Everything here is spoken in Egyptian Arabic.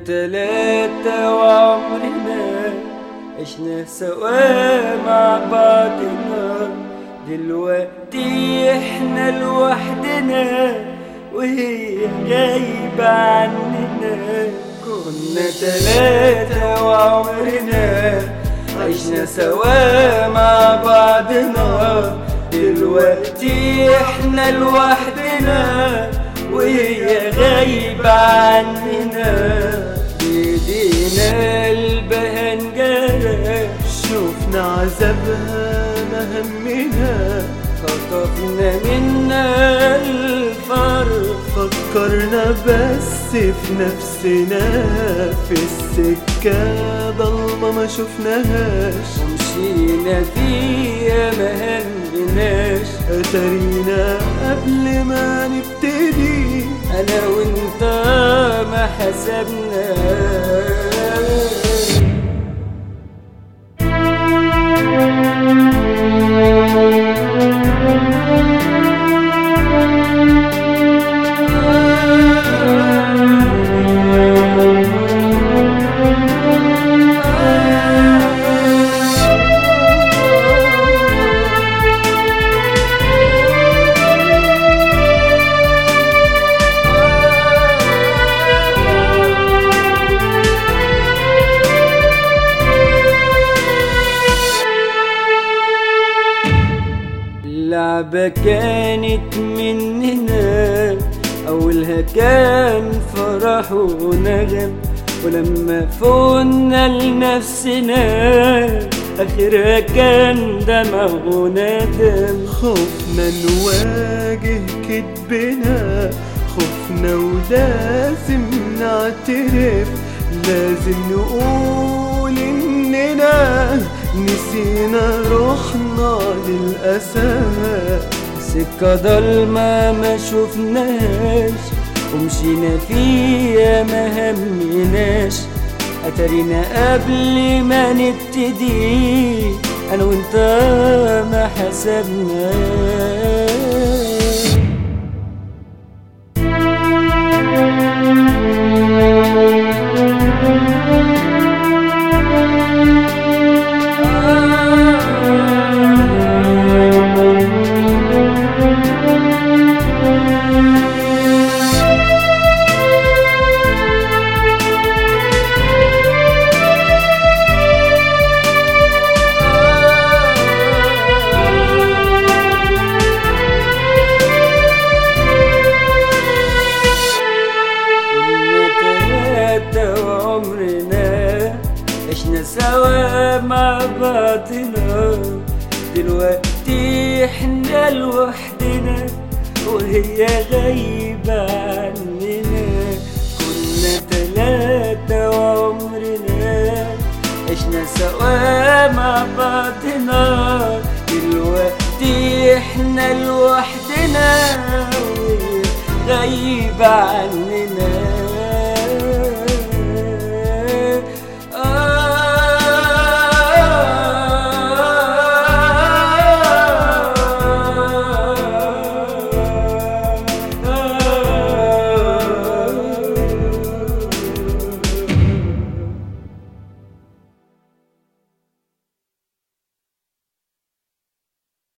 تلاتة وعمرنا عشنا سوا مع بعضنا دلوقتي احنا لوحدنا وهي غايبة عننا كنا تلاتة وعمرنا عشنا سوا مع بعضنا دلوقتي احنا لوحدنا وهي غايبة عننا بايدينا البهنجرة شوفنا عذابها ما همنا خطفنا منا الفرق فكرنا بس في نفسنا في السكة ضلمة ما شفناهاش ومشينا فيها ما همناش أترينا قبل ما نبتدي انا وانت ما حسبناش اللعبة كانت مننا أولها كان فرح ونغم ولما فونا لنفسنا آخرها كان دمع وندم خوفنا نواجه كدبنا خوفنا ولازم نعترف لازم نقول اننا نسينا روحنا للأسف سكة ضلمة ما شفناش ومشينا فيها ما همناش أترينا قبل ما نبتدي أنا وأنت ما حسبناش كنا تلاتة وعمرنا عشنا سوا مع بعضنا دلوقتي احنا لوحدنا وهي غايبة عننا كنا تلاتة وعمرنا عشنا سوا مع بعضنا دلوقتي احنا لوحدنا وهي غايبة عننا